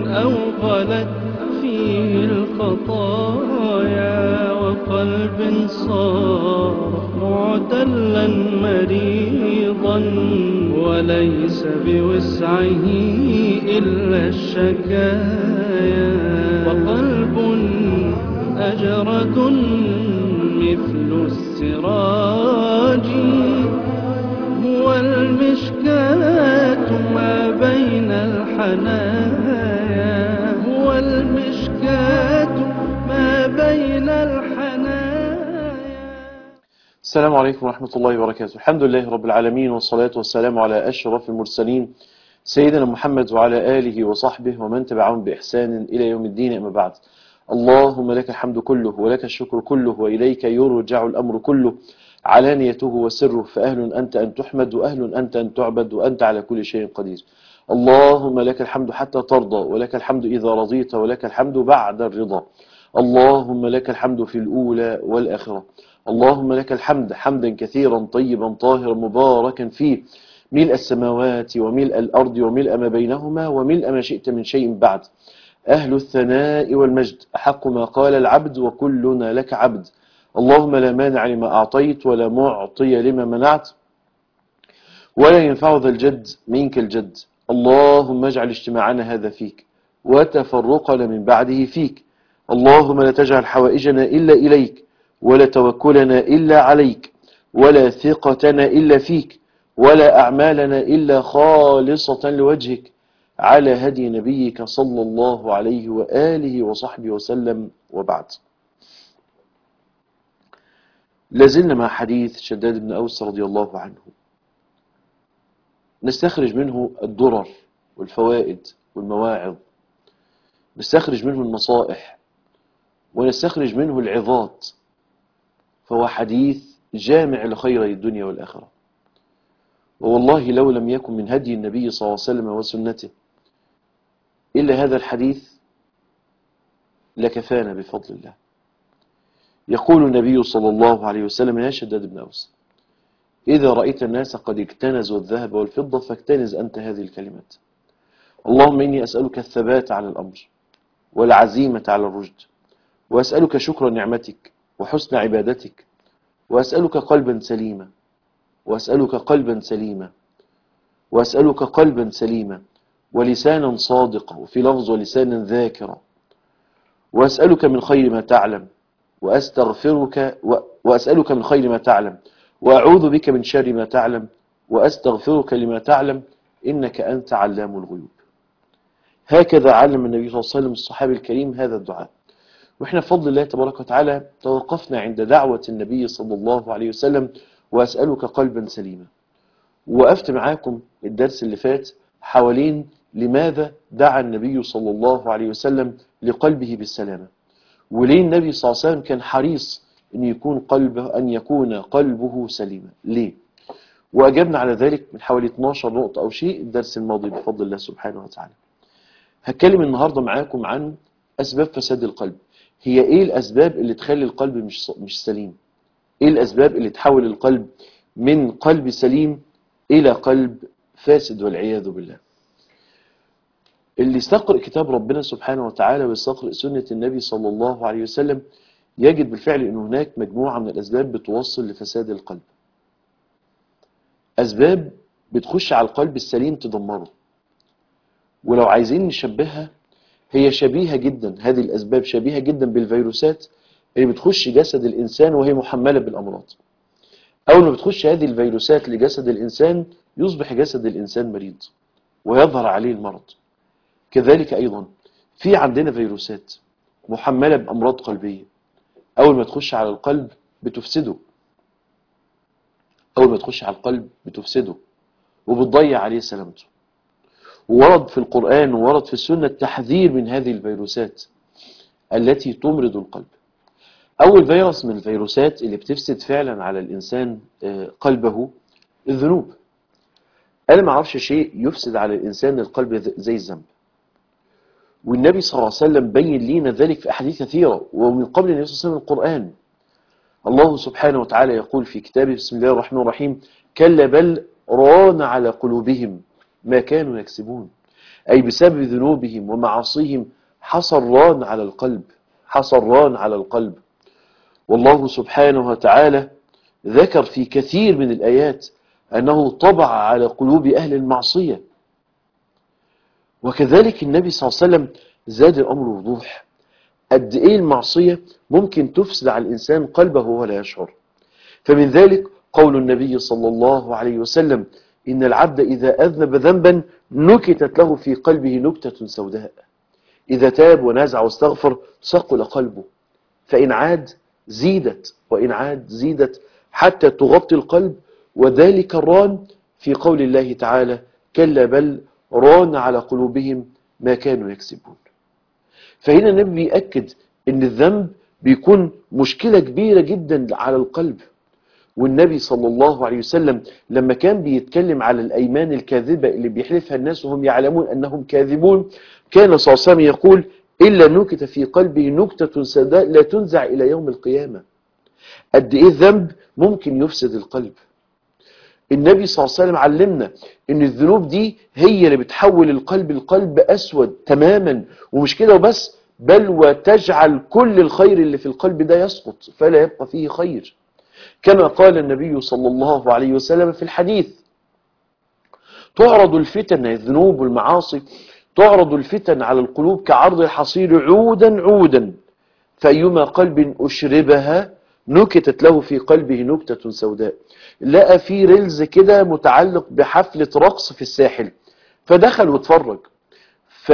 أوغلت فيه الخطايا وقلب صار معتلا مريضا وليس بوسعه إلا الشكايا وقلب أجرد مثل السراج هو المشكاة ما بين الحنايا هو المشكاة ما بين الحنايا السلام عليكم ورحمة الله وبركاته الحمد لله رب العالمين والصلاة والسلام على أشرف المرسلين سيدنا محمد وعلى آله وصحبه ومن تبعهم بإحسان إلى يوم الدين أما بعد اللهم لك الحمد كله ولك الشكر كله وإليك يرجع الأمر كله علانيته وسره فأهل أنت أن تحمد وأهل أنت أن تعبد وأنت على كل شيء قدير اللهم لك الحمد حتى ترضى ولك الحمد إذا رضيت ولك الحمد بعد الرضا اللهم لك الحمد في الأولى والآخرة اللهم لك الحمد حمدا كثيرا طيبا طاهرا مباركا فيه ملء السماوات وملء الأرض وملء ما بينهما وملء ما شئت من شيء بعد أهل الثناء والمجد أحق ما قال العبد وكلنا لك عبد اللهم لا مانع لما أعطيت ولا معطي لما منعت ولا ينفع ذا الجد منك الجد اللهم اجعل اجتماعنا هذا فيك وتفرقنا من بعده فيك اللهم لا تجعل حوائجنا إلا إليك ولا توكلنا إلا عليك ولا ثقتنا إلا فيك ولا أعمالنا إلا خالصة لوجهك على هدي نبيك صلى الله عليه وآله وصحبه وسلم وبعد لازلنا مع حديث شداد بن أوس رضي الله عنه نستخرج منه الدرر والفوائد والمواعظ نستخرج منه النصائح ونستخرج منه العظات فهو حديث جامع لخيري الدنيا والآخرة ووالله لو لم يكن من هدي النبي صلى الله عليه وسلم وسنته إلا هذا الحديث لكفانا بفضل الله يقول النبي صلى الله عليه وسلم يا شداد بن أوس إذا رأيت الناس قد اكتنزوا الذهب والفضة فاكتنز أنت هذه الكلمات اللهم إني أسألك الثبات على الأمر والعزيمة على الرشد وأسألك شكر نعمتك وحسن عبادتك وأسألك قلبا سليما وأسألك قلبا سليما وأسألك قلبا سليما ولسانا صادقا وفي لفظ ولسانا ذاكرا وأسألك من خير ما تعلم وأستغفرك و... وأسألك من خير ما تعلم وأعوذ بك من شر ما تعلم وأستغفرك لما تعلم إنك أنت علام الغيوب هكذا علم النبي صلى الله عليه وسلم الصحابي الكريم هذا الدعاء وإحنا بفضل الله تبارك وتعالى توقفنا عند دعوة النبي صلى الله عليه وسلم وأسألك قلبا سليما وقفت معاكم الدرس اللي فات حوالين لماذا دعا النبي صلى الله عليه وسلم لقلبه بالسلامة وليه النبي صلى الله عليه وسلم كان حريص أن يكون قلبه أن يكون قلبه سليما ليه وأجبنا على ذلك من حوالي 12 نقطة أو شيء الدرس الماضي بفضل الله سبحانه وتعالى هتكلم النهاردة معاكم عن أسباب فساد القلب هي إيه الأسباب اللي تخلي القلب مش مش سليم إيه الأسباب اللي تحول القلب من قلب سليم إلى قلب فاسد والعياذ بالله اللي يستقرأ كتاب ربنا سبحانه وتعالى ويستقرأ سنة النبي صلى الله عليه وسلم يجد بالفعل أن هناك مجموعة من الأسباب بتوصل لفساد القلب أسباب بتخش على القلب السليم تدمره ولو عايزين نشبهها هي شبيهة جدا هذه الأسباب شبيهة جدا بالفيروسات اللي بتخش جسد الإنسان وهي محملة بالأمراض أول ما بتخش هذه الفيروسات لجسد الإنسان يصبح جسد الإنسان مريض ويظهر عليه المرض كذلك أيضا في عندنا فيروسات محملة بأمراض قلبية أول ما تخش على القلب بتفسده أول ما تخش على القلب بتفسده وبتضيع عليه سلامته ورد في القرآن وورد في السنة التحذير من هذه الفيروسات التي تمرض القلب أول فيروس من الفيروسات اللي بتفسد فعلا على الإنسان قلبه الذنوب أنا ما أعرفش شيء يفسد على الإنسان القلب زي الذنب والنبي صلى الله عليه وسلم بين لنا ذلك في أحاديث كثيرة ومن قبل النبي صلى الله عليه وسلم القرآن الله سبحانه وتعالى يقول في كتابه بسم الله الرحمن الرحيم كلا بل ران على قلوبهم ما كانوا يكسبون أي بسبب ذنوبهم ومعاصيهم حصل ران على القلب حصل ران على القلب والله سبحانه وتعالى ذكر في كثير من الآيات أنه طبع على قلوب أهل المعصية وكذلك النبي صلى الله عليه وسلم زاد الأمر وضوح قد إيه المعصية ممكن تفسد على الإنسان قلبه ولا يشعر فمن ذلك قول النبي صلى الله عليه وسلم إن العبد إذا أذنب ذنبا نكتت له في قلبه نكتة سوداء إذا تاب ونازع واستغفر ثقل قلبه فإن عاد زيدت وإن عاد زيدت حتى تغطي القلب وذلك الران في قول الله تعالى كلا بل ران على قلوبهم ما كانوا يكسبون فهنا النبي بيأكد ان الذنب بيكون مشكلة كبيرة جدا على القلب والنبي صلى الله عليه وسلم لما كان بيتكلم على الأيمان الكاذبة اللي بيحلفها الناس وهم يعلمون أنهم كاذبون كان صلى الله عليه وسلم يقول إلا نكت في قلبه نكتة سوداء لا تنزع إلى يوم القيامة قد إيه الذنب ممكن يفسد القلب النبي صلى الله عليه وسلم علمنا ان الذنوب دي هي اللي بتحول القلب القلب اسود تماما ومش كده وبس بل وتجعل كل الخير اللي في القلب ده يسقط فلا يبقى فيه خير كما قال النبي صلى الله عليه وسلم في الحديث تعرض الفتن الذنوب والمعاصي تعرض الفتن على القلوب كعرض الحصير عودا عودا فأيما قلب أشربها نكتت له في قلبه نكتة سوداء لقى في ريلز كده متعلق بحفلة رقص في الساحل فدخل واتفرج ف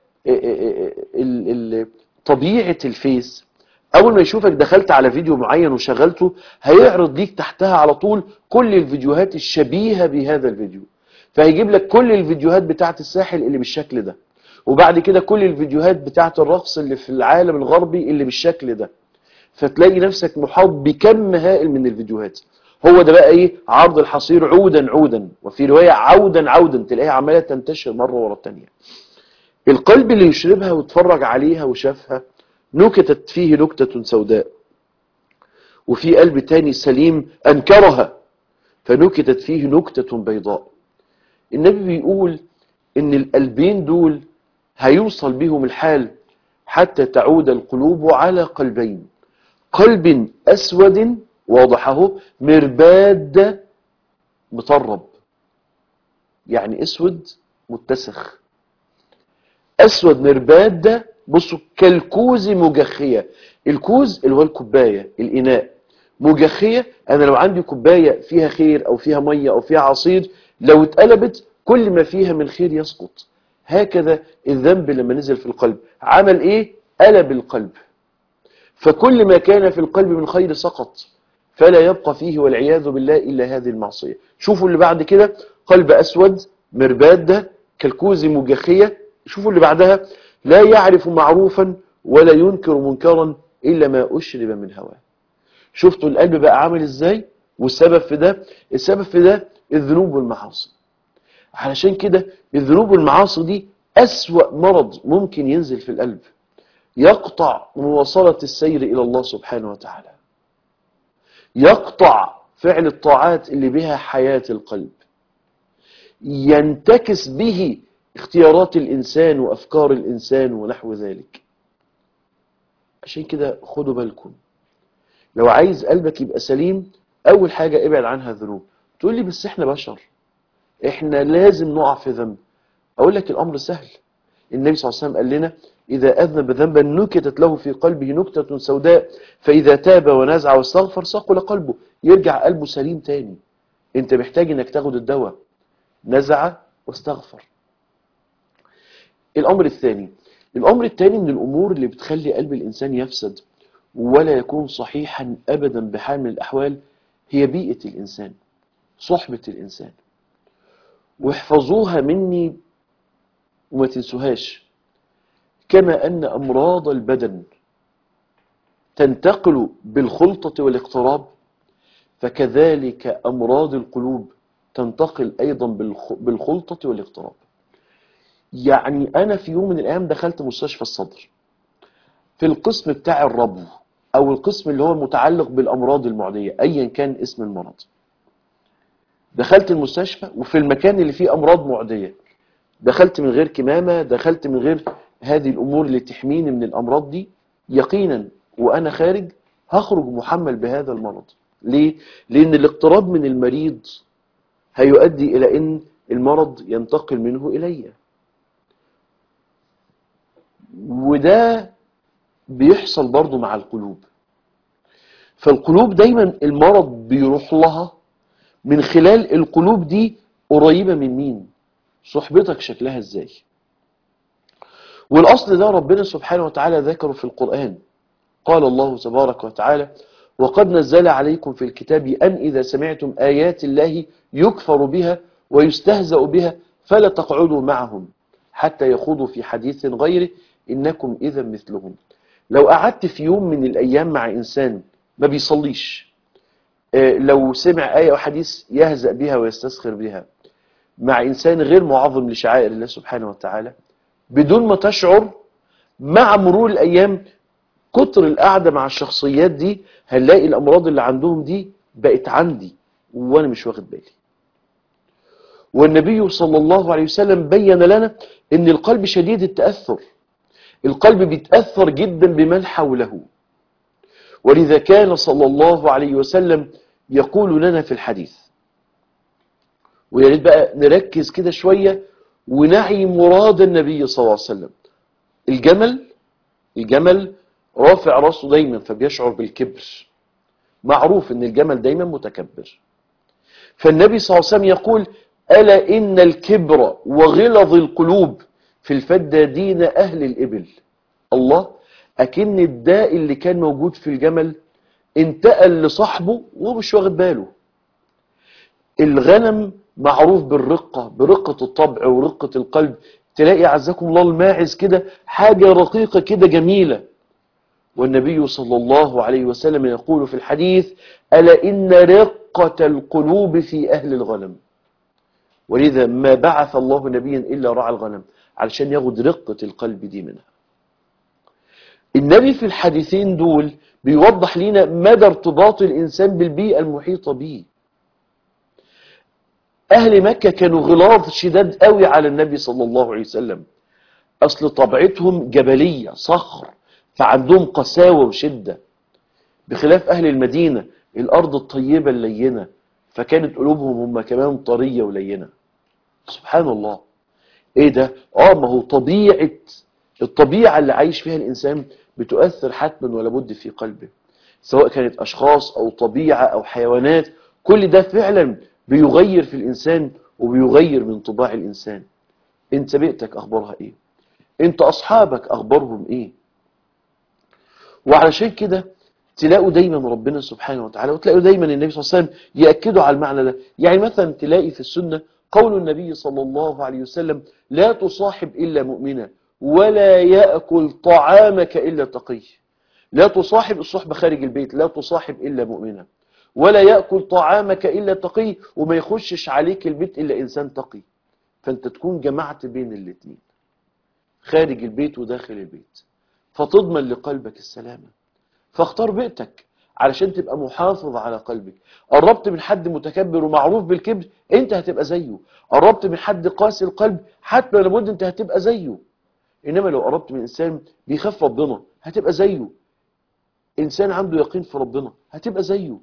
طبيعة الفيس اول ما يشوفك دخلت على فيديو معين وشغلته هيعرض ليك تحتها على طول كل الفيديوهات الشبيهة بهذا الفيديو فهيجيب لك كل الفيديوهات بتاعت الساحل اللي بالشكل ده وبعد كده كل الفيديوهات بتاعت الرقص اللي في العالم الغربي اللي بالشكل ده فتلاقي نفسك محاط بكم هائل من الفيديوهات هو ده بقى ايه عرض الحصير عودا عودا وفي رواية عودا عودا تلاقيها عمالة تنتشر مرة ورا التانية القلب اللي يشربها ويتفرج عليها وشافها نكتت فيه نكتة سوداء وفي قلب تاني سليم أنكرها فنكتت فيه نكتة بيضاء النبي بيقول ان القلبين دول هيوصل بهم الحال حتى تعود القلوب على قلبين قلب أسود واضحه مرباد مطرب يعني اسود متسخ اسود مرباد ده بصوا كالكوز مجخية الكوز اللي هو الكوباية الاناء مجخية انا لو عندي كوباية فيها خير او فيها مية او فيها عصير لو اتقلبت كل ما فيها من خير يسقط هكذا الذنب لما نزل في القلب عمل ايه قلب القلب فكل ما كان في القلب من خير سقط فلا يبقى فيه والعياذ بالله إلا هذه المعصية شوفوا اللي بعد كده قلب أسود مرباد ده كالكوز مجخية شوفوا اللي بعدها لا يعرف معروفا ولا ينكر منكرا إلا ما أشرب من هواه شفتوا القلب بقى عامل إزاي والسبب في ده السبب في ده الذنوب والمعاصي علشان كده الذنوب والمعاصي دي أسوأ مرض ممكن ينزل في القلب يقطع مواصلة السير إلى الله سبحانه وتعالى يقطع فعل الطاعات اللي بها حياة القلب ينتكس به اختيارات الإنسان وأفكار الإنسان ونحو ذلك عشان كده خدوا بالكم لو عايز قلبك يبقى سليم أول حاجة ابعد عنها الذنوب تقول لي بس احنا بشر احنا لازم نقع في ذنب أقول لك الأمر سهل النبي صلى الله عليه وسلم قال لنا إذا أذنب ذنبا نكتت له في قلبه نكتة سوداء فإذا تاب ونزع واستغفر صقل قلبه يرجع قلبه سليم تاني انت محتاج انك تاخد الدواء نزع واستغفر الأمر الثاني الأمر الثاني من الأمور اللي بتخلي قلب الإنسان يفسد ولا يكون صحيحا أبدا بحال من الأحوال هي بيئة الإنسان صحبة الإنسان واحفظوها مني وما تنسوهاش كما أن أمراض البدن تنتقل بالخلطة والاقتراب فكذلك أمراض القلوب تنتقل أيضا بالخلطة والاقتراب يعني أنا في يوم من الأيام دخلت مستشفى الصدر في القسم بتاع الربو أو القسم اللي هو متعلق بالأمراض المعدية أيا كان اسم المرض دخلت المستشفى وفي المكان اللي فيه أمراض معدية دخلت من غير كمامة دخلت من غير هذه الأمور اللي تحميني من الأمراض دي يقينا وأنا خارج هخرج محمل بهذا المرض ليه؟ لأن الاقتراب من المريض هيؤدي إلى أن المرض ينتقل منه إلي وده بيحصل برضو مع القلوب فالقلوب دايما المرض بيروح لها من خلال القلوب دي قريبة من مين صحبتك شكلها ازاي والأصل ده ربنا سبحانه وتعالى ذكره في القرآن قال الله تبارك وتعالى وقد نزل عليكم في الكتاب أن إذا سمعتم آيات الله يكفر بها ويستهزأ بها فلا تقعدوا معهم حتى يخوضوا في حديث غيره إنكم إذا مثلهم لو قعدت في يوم من الأيام مع إنسان ما بيصليش آه، لو سمع آية أو حديث يهزأ بها ويستسخر بها مع إنسان غير معظم لشعائر الله سبحانه وتعالى بدون ما تشعر مع مرور الأيام كتر القعدة مع الشخصيات دي هنلاقي الأمراض اللي عندهم دي بقت عندي وأنا مش واخد بالي والنبي صلى الله عليه وسلم بين لنا أن القلب شديد التأثر القلب بيتأثر جدا بمن حوله ولذا كان صلى الله عليه وسلم يقول لنا في الحديث ويا ريت بقى نركز كده شوية ونعي مراد النبي صلى الله عليه وسلم الجمل الجمل رافع راسه دايما فبيشعر بالكبر معروف ان الجمل دايما متكبر فالنبي صلى الله عليه وسلم يقول ألا إن الكبر وغلظ القلوب في الفدادين أهل الإبل الله أكن الداء اللي كان موجود في الجمل انتقل لصاحبه وهو مش واخد باله الغنم معروف بالرقة برقة الطبع ورقة القلب تلاقي عزكم الله الماعز كده حاجة رقيقة كده جميلة والنبي صلى الله عليه وسلم يقول في الحديث ألا إن رقة القلوب في أهل الغنم ولذا ما بعث الله نبيا إلا رعى الغنم علشان ياخد رقة القلب دي منها النبي في الحديثين دول بيوضح لنا مدى ارتباط الإنسان بالبيئة المحيطة به أهل مكة كانوا غلاظ شداد قوي على النبي صلى الله عليه وسلم أصل طبيعتهم جبلية صخر فعندهم قساوة وشدة بخلاف أهل المدينة الأرض الطيبة اللينة فكانت قلوبهم هم كمان طرية ولينة سبحان الله ايه ده اه ما هو طبيعة الطبيعة اللي عايش فيها الانسان بتؤثر حتما ولا بد في قلبه سواء كانت اشخاص او طبيعة او حيوانات كل ده فعلا بيغير في الانسان وبيغير من طباع الانسان انت بيئتك اخبارها ايه انت اصحابك اخبارهم ايه وعلشان كده تلاقوا دايما ربنا سبحانه وتعالى وتلاقوا دايما النبي صلى الله عليه وسلم يأكدوا على المعنى ده يعني مثلا تلاقي في السنة قول النبي صلى الله عليه وسلم لا تصاحب إلا مؤمنا ولا يأكل طعامك إلا تقي لا تصاحب الصحبة خارج البيت لا تصاحب إلا مؤمنا ولا يأكل طعامك إلا تقي وما يخشش عليك البيت إلا إنسان تقي فأنت تكون جمعت بين الاثنين خارج البيت وداخل البيت فتضمن لقلبك السلامة فاختار بيئتك علشان تبقى محافظ على قلبك قربت من حد متكبر ومعروف بالكبر انت هتبقى زيه قربت من حد قاسي القلب حتى لابد انت هتبقى زيه انما لو قربت من انسان بيخاف ربنا هتبقى زيه انسان عنده يقين في ربنا هتبقى زيه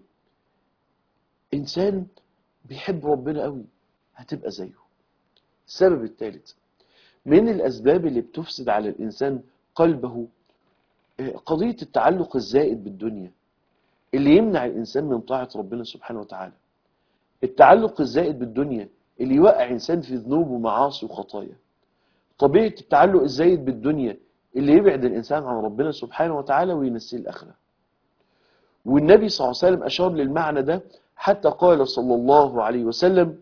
انسان بيحب ربنا قوي هتبقى زيه السبب الثالث من الاسباب اللي بتفسد على الانسان قلبه قضية التعلق الزائد بالدنيا اللي يمنع الإنسان من طاعة ربنا سبحانه وتعالى التعلق الزائد بالدنيا اللي يوقع إنسان في ذنوب ومعاصي وخطايا طبيعة التعلق الزائد بالدنيا اللي يبعد الإنسان عن ربنا سبحانه وتعالى وينسيه الآخرة والنبي صلى الله عليه وسلم أشار للمعنى ده حتى قال صلى الله عليه وسلم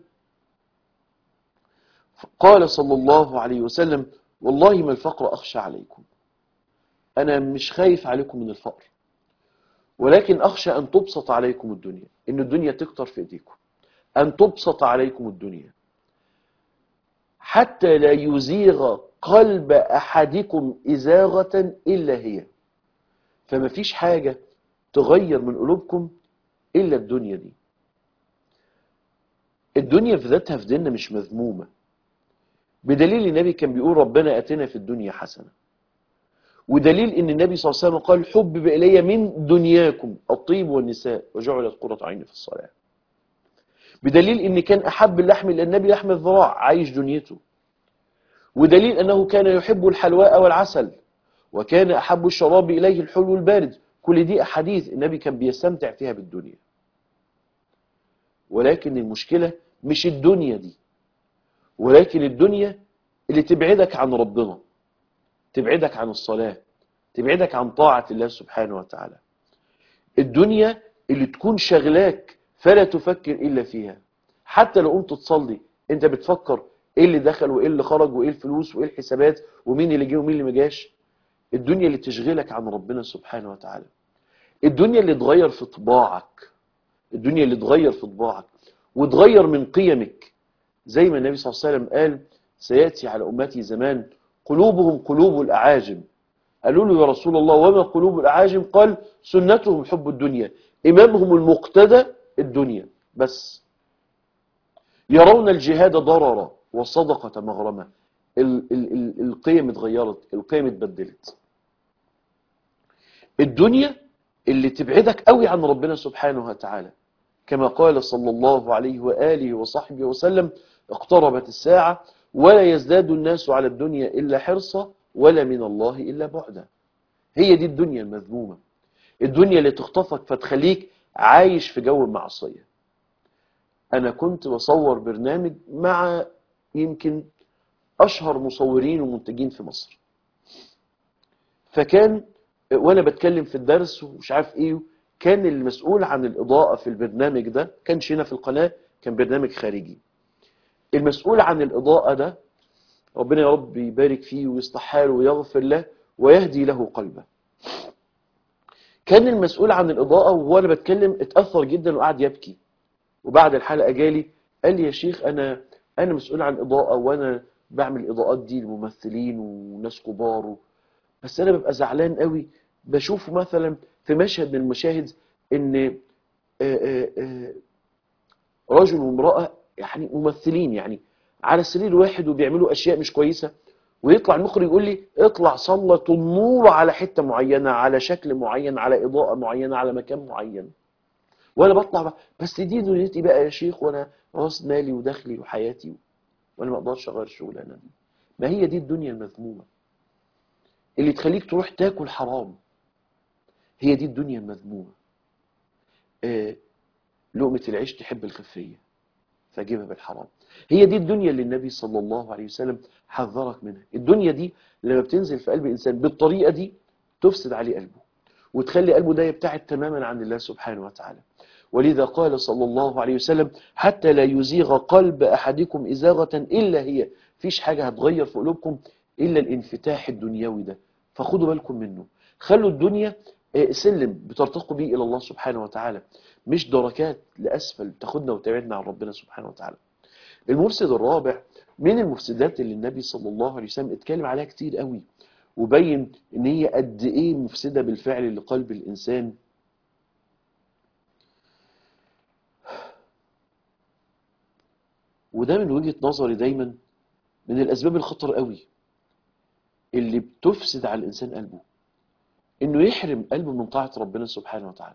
قال صلى الله عليه وسلم والله ما الفقر أخشى عليكم أنا مش خايف عليكم من الفقر ولكن أخشى أن تبسط عليكم الدنيا إن الدنيا تكتر في إيديكم أن تبسط عليكم الدنيا حتى لا يزيغ قلب أحدكم إزاغة إلا هي فما فيش حاجة تغير من قلوبكم إلا الدنيا دي الدنيا في ذاتها في ديننا مش مذمومة بدليل النبي كان بيقول ربنا اتنا في الدنيا حسنه ودليل ان النبي صلى الله عليه وسلم قال حبب الي من دنياكم الطيب والنساء وجعلت قرة عيني في الصلاه بدليل ان كان احب اللحم الى النبي لحم الذراع عايش دنيته ودليل انه كان يحب الحلواء والعسل وكان احب الشراب اليه الحلو البارد كل دي احاديث النبي كان بيستمتع فيها بالدنيا ولكن المشكلة مش الدنيا دي ولكن الدنيا اللي تبعدك عن ربنا تبعدك عن الصلاة تبعدك عن طاعة الله سبحانه وتعالى الدنيا اللي تكون شغلاك فلا تفكر إلا فيها حتى لو قمت تصلي انت بتفكر ايه اللي دخل وايه اللي خرج وايه الفلوس وايه الحسابات ومين اللي جه ومين اللي ما جاش الدنيا اللي تشغلك عن ربنا سبحانه وتعالى الدنيا اللي تغير في طباعك الدنيا اللي تغير في طباعك وتغير من قيمك زي ما النبي صلى الله عليه وسلم قال سيأتي على أمتي زمان قلوبهم قلوب الأعاجم قالوا له يا رسول الله وما قلوب الأعاجم قال سنتهم حب الدنيا إمامهم المقتدى الدنيا بس يرون الجهاد ضررا والصدقة مغرمة ال- ال- ال- القيم اتغيرت القيم اتبدلت الدنيا اللي تبعدك قوي عن ربنا سبحانه وتعالى كما قال صلى الله عليه وآله وصحبه وسلم اقتربت الساعة ولا يزداد الناس على الدنيا إلا حرصا ولا من الله إلا بعدا هي دي الدنيا المذمومة الدنيا اللي تخطفك فتخليك عايش في جو المعصية أنا كنت بصور برنامج مع يمكن أشهر مصورين ومنتجين في مصر فكان وانا بتكلم في الدرس ومش عارف ايه كان المسؤول عن الاضاءة في البرنامج ده كانش هنا في القناة كان برنامج خارجي المسؤول عن الاضاءة ده ربنا يا رب يبارك فيه ويصلح حاله ويغفر له ويهدي له قلبه كان المسؤول عن الاضاءة وهو انا بتكلم اتأثر جدا وقعد يبكي وبعد الحلقة جالي قال لي يا شيخ انا انا مسؤول عن اضاءة وانا بعمل الاضاءات دي لممثلين وناس كبار و... بس انا ببقى زعلان قوي بشوف مثلا في مشهد من المشاهد ان آه، آه، آه، رجل وامرأة يعني ممثلين يعني على سرير واحد وبيعملوا اشياء مش كويسة ويطلع المخرج يقول لي اطلع سلط النور على حتة معينة على شكل معين على اضاءة معينة على مكان معين وانا بطلع بقى بس دي دنيتي بقى يا شيخ وانا راس مالي ودخلي وحياتي وانا ما اقدرش اغير الشغلانه دي ما هي دي الدنيا المذمومه اللي تخليك تروح تاكل حرام هي دي الدنيا المذمومة آه لقمة العيش تحب الخفية فجيبها بالحرام هي دي الدنيا اللي النبي صلى الله عليه وسلم حذرك منها الدنيا دي لما بتنزل في قلب الإنسان بالطريقة دي تفسد عليه قلبه وتخلي قلبه ده يبتعد تماما عن الله سبحانه وتعالى ولذا قال صلى الله عليه وسلم حتى لا يزيغ قلب أحدكم إزاغة إلا هي فيش حاجة هتغير في قلوبكم إلا الانفتاح الدنيوي ده فخدوا بالكم منه خلوا الدنيا آه، سلم بترتقوا بيه إلى الله سبحانه وتعالى مش دركات لأسفل تاخدنا وتبعدنا عن ربنا سبحانه وتعالى المفسد الرابع من المفسدات اللي النبي صلى الله عليه وسلم اتكلم عليها كتير قوي وبين ان هي قد ايه مفسدة بالفعل لقلب الانسان وده من وجهة نظري دايما من الاسباب الخطر قوي اللي بتفسد على الانسان قلبه انه يحرم قلبه من طاعة ربنا سبحانه وتعالى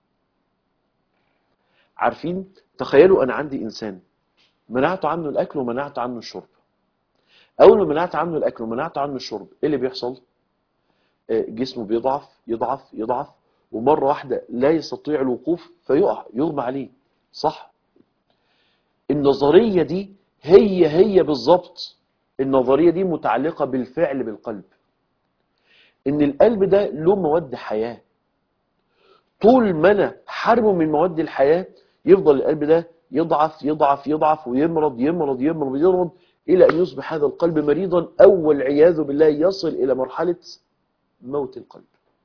عارفين تخيلوا انا عندي انسان منعت عنه الاكل ومنعت عنه الشرب اول ما منعت عنه الاكل ومنعت عنه الشرب ايه اللي بيحصل آه، جسمه بيضعف يضعف يضعف ومرة واحدة لا يستطيع الوقوف فيقع يغمى عليه صح النظرية دي هي هي بالظبط النظرية دي متعلقة بالفعل بالقلب ان القلب ده له مواد حياة طول ما انا حرمه من مواد الحياة يفضل القلب ده يضعف يضعف يضعف ويمرض يمرض يمرض يمرض الى ان يصبح هذا القلب مريضا او والعياذ بالله يصل الى مرحلة موت القلب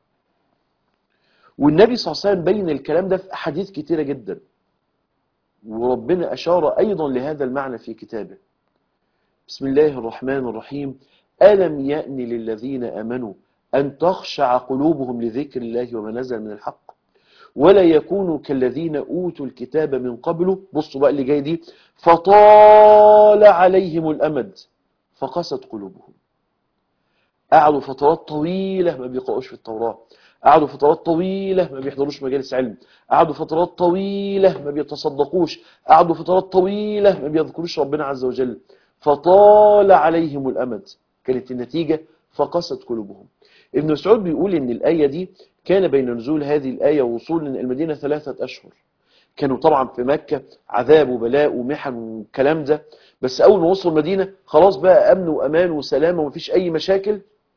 والنبي صلى الله عليه وسلم بين الكلام ده في احاديث كتيرة جدا وربنا اشار ايضا لهذا المعنى في كتابه بسم الله الرحمن الرحيم ألم يأن للذين أمنوا أن تخشع قلوبهم لذكر الله وما نزل من الحق ولا يكونوا كالذين أوتوا الكتاب من قبله بصوا بقى اللي جاي دي فطال عليهم الأمد فقست قلوبهم قعدوا فترات طويلة ما بيقرأوش في التوراة قعدوا فترات طويلة ما بيحضروش مجالس علم قعدوا فترات طويلة ما بيتصدقوش قعدوا فترات طويلة ما بيذكروش ربنا عز وجل فطال عليهم الأمد كانت النتيجة فقست قلوبهم ابن مسعود بيقول ان الآية دي كان بين نزول هذه الآية ووصول المدينة ثلاثة أشهر كانوا طبعا في مكة عذاب وبلاء ومحن والكلام ده بس أول ما وصلوا المدينة خلاص بقى أمن وأمان وسلامة ومفيش أي مشاكل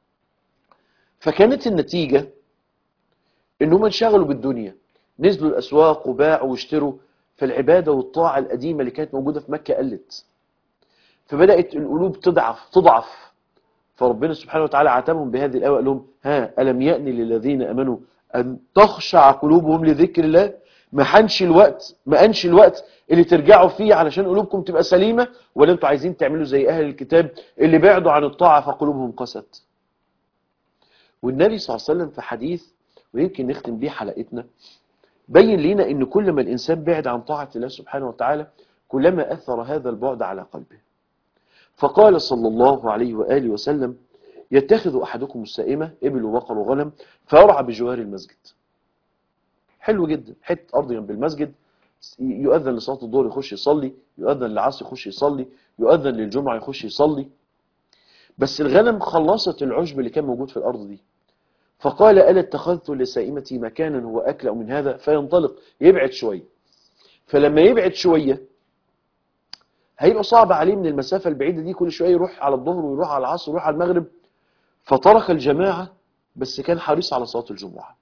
فكانت النتيجة إنهم انشغلوا بالدنيا نزلوا الأسواق وباعوا واشتروا فالعبادة والطاعة القديمة اللي كانت موجودة في مكة قلت فبدأت القلوب تضعف تضعف فربنا سبحانه وتعالى عاتبهم بهذه الآية وقال لهم ها ألم يأني للذين أمنوا أن تخشع قلوبهم لذكر الله ما حنش الوقت ما أنش الوقت اللي ترجعوا فيه علشان قلوبكم تبقى سليمة ولا انتوا عايزين تعملوا زي أهل الكتاب اللي بعدوا عن الطاعة فقلوبهم قست والنبي صلى الله عليه وسلم في حديث ويمكن نختم بيه حلقتنا بين لنا ان كل ما الانسان بعد عن طاعة الله سبحانه وتعالى كلما اثر هذا البعد على قلبه فقال صلى الله عليه وآله وسلم يتخذ أحدكم السائمة إبل وبقر وغنم فيرعى بجوار المسجد حلو جدا حتة أرض جنب المسجد يؤذن لصلاة الظهر يخش يصلي يؤذن للعصر يخش يصلي يؤذن للجمعة يخش يصلي بس الغنم خلصت العشب اللي كان موجود في الأرض دي فقال ألا اتخذت لسائمتي مكانا هو أكلأ من هذا فينطلق يبعد شوية فلما يبعد شوية هيبقى صعب عليه من المسافة البعيدة دي كل شوية يروح على الظهر ويروح على العصر ويروح على المغرب فترك الجماعة بس كان حريص على صلاة الجمعة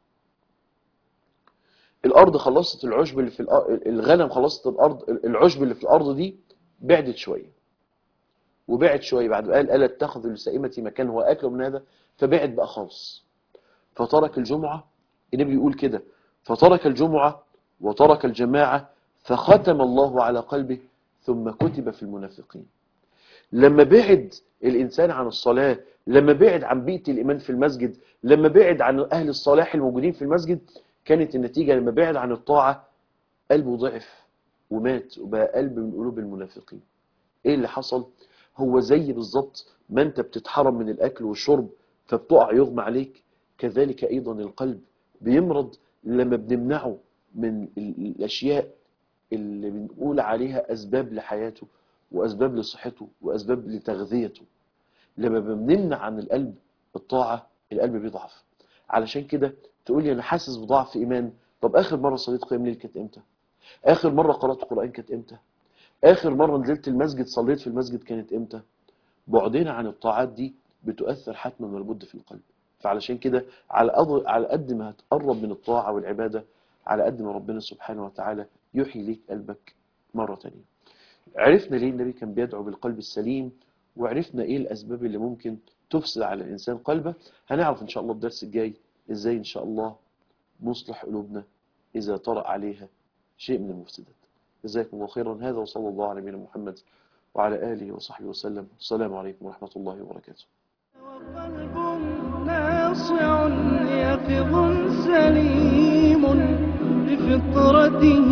الأرض خلصت العشب اللي في الأرض الغنم خلصت الأرض العشب اللي في الأرض دي بعدت شوية وبعد شوية بعد قال ألا اتخذ لسائمتي مكان هو أكله من هذا فبعد بقى خالص فترك الجمعة النبي يقول كده فترك الجمعة وترك الجماعة فختم الله على قلبه ثم كتب في المنافقين لما بعد الإنسان عن الصلاة لما بعد عن بيئة الإيمان في المسجد لما بعد عن أهل الصلاح الموجودين في المسجد كانت النتيجة لما بعد عن الطاعة قلبه ضعف ومات وبقى قلب من قلوب المنافقين ايه اللي حصل هو زي بالظبط ما انت بتتحرم من الاكل والشرب فبتقع يغمى عليك كذلك ايضا القلب بيمرض لما بنمنعه من الاشياء اللي بنقول عليها اسباب لحياته واسباب لصحته واسباب لتغذيته لما بنمنع عن القلب الطاعة القلب بيضعف علشان كده تقول لي انا حاسس بضعف ايمان طب اخر مرة صليت قيام ليل كانت امتى اخر مرة قرأت قرآن كانت امتى اخر مرة نزلت المسجد صليت في المسجد كانت امتى بعدنا عن الطاعات دي بتؤثر حتما ولابد في القلب فعلشان كده على قد على قد ما هتقرب من الطاعة والعبادة على قد ما ربنا سبحانه وتعالى يحيي ليك قلبك مرة تانية عرفنا ليه النبي كان بيدعو بالقلب السليم وعرفنا ايه الاسباب اللي ممكن تفسد على الانسان قلبه هنعرف ان شاء الله الدرس الجاي ازاي ان شاء الله نصلح قلوبنا اذا طرأ عليها شيء من المفسدات جزاكم الله خيرا هذا وصلى الله على نبينا محمد وعلى اله وصحبه وسلم السلام عليكم ورحمة الله وبركاته وقلب ناصع يقظ سليم بفطرته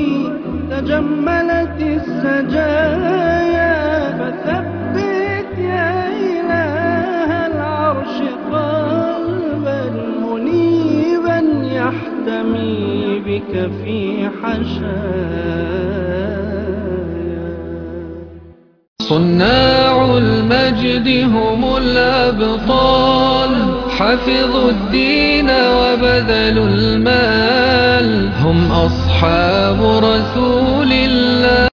تجملت السجايا فثبت يا إله العرش قلبا منيبا يحتمي بك في حشايا صناع المجد هم الأبطال حفظوا الدين وبذلوا المال هم أصحاب رسول الله